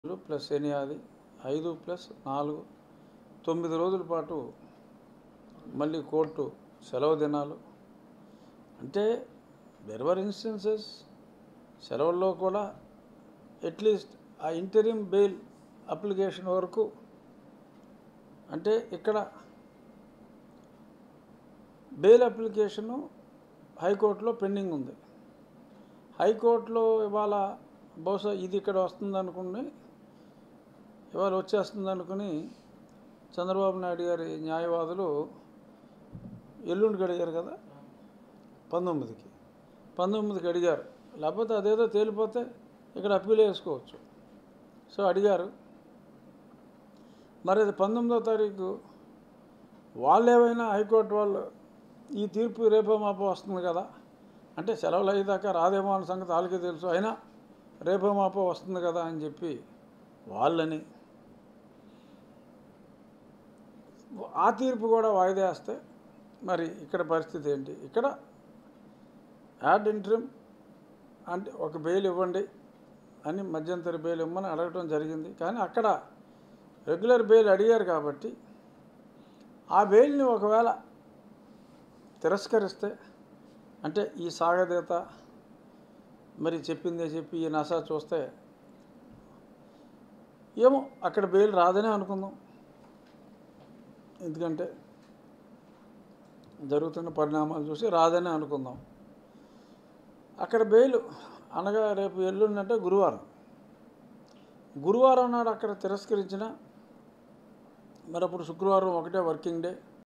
రోజులు ప్లస్ శని ఆది ఐదు ప్లస్ నాలుగు తొమ్మిది రోజుల పాటు మళ్ళీ కోర్టు సెలవు దినాలు అంటే దెర్ ఇన్స్టెన్సెస్ సెలవుల్లో కూడా అట్లీస్ట్ ఆ ఇంటరిం బెయిల్ అప్లికేషన్ వరకు అంటే ఇక్కడ బెయిల్ అప్లికేషను హైకోర్టులో పెండింగ్ ఉంది హైకోర్టులో ఇవాళ బహుశా ఇది ఇక్కడ వస్తుంది అనుకుని ఇవాళ వచ్చేస్తుంది అనుకుని చంద్రబాబు నాయుడు గారి న్యాయవాదులు ఎల్లుండికి అడిగారు కదా పంతొమ్మిదికి పంతొమ్మిదికి అడిగారు లేకపోతే అదేదో తేలిపోతే ఇక్కడ అప్పీల్ వేసుకోవచ్చు సో అడిగారు మరి అది పంతొమ్మిదో తారీఖు వాళ్ళు ఏమైనా హైకోర్టు వాళ్ళు ఈ తీర్పు రేపో మాపో వస్తుంది కదా అంటే సెలవులు అయ్యేదాకా రాదేమో అన్న సంగతి వాళ్ళకే తెలుసు అయినా రేపో మాపో వస్తుంది కదా అని చెప్పి వాళ్ళని ఆ తీర్పు కూడా వాయిదా వేస్తే మరి ఇక్కడ పరిస్థితి ఏంటి ఇక్కడ యాడ్ ఇంట్రిమ్ అంటే ఒక బెయిల్ ఇవ్వండి అని మధ్యంతర బెయిల్ ఇవ్వమని అడగటం జరిగింది కానీ అక్కడ రెగ్యులర్ బెయిల్ అడిగారు కాబట్టి ఆ బెయిల్ని ఒకవేళ తిరస్కరిస్తే అంటే ఈ సాగదీత మరి చెప్పిందే చెప్పి ఈ నసా చూస్తే ఏమో అక్కడ బెయిల్ రాదనే అనుకుందాం ఎందుకంటే జరుగుతున్న పరిణామాలు చూసి రాదనే అనుకుందాం అక్కడ బెయిల్ అనగా రేపు ఎల్లుండంటే గురువారం గురువారం నాడు అక్కడ తిరస్కరించిన మరి అప్పుడు శుక్రవారం ఒకటే వర్కింగ్ డే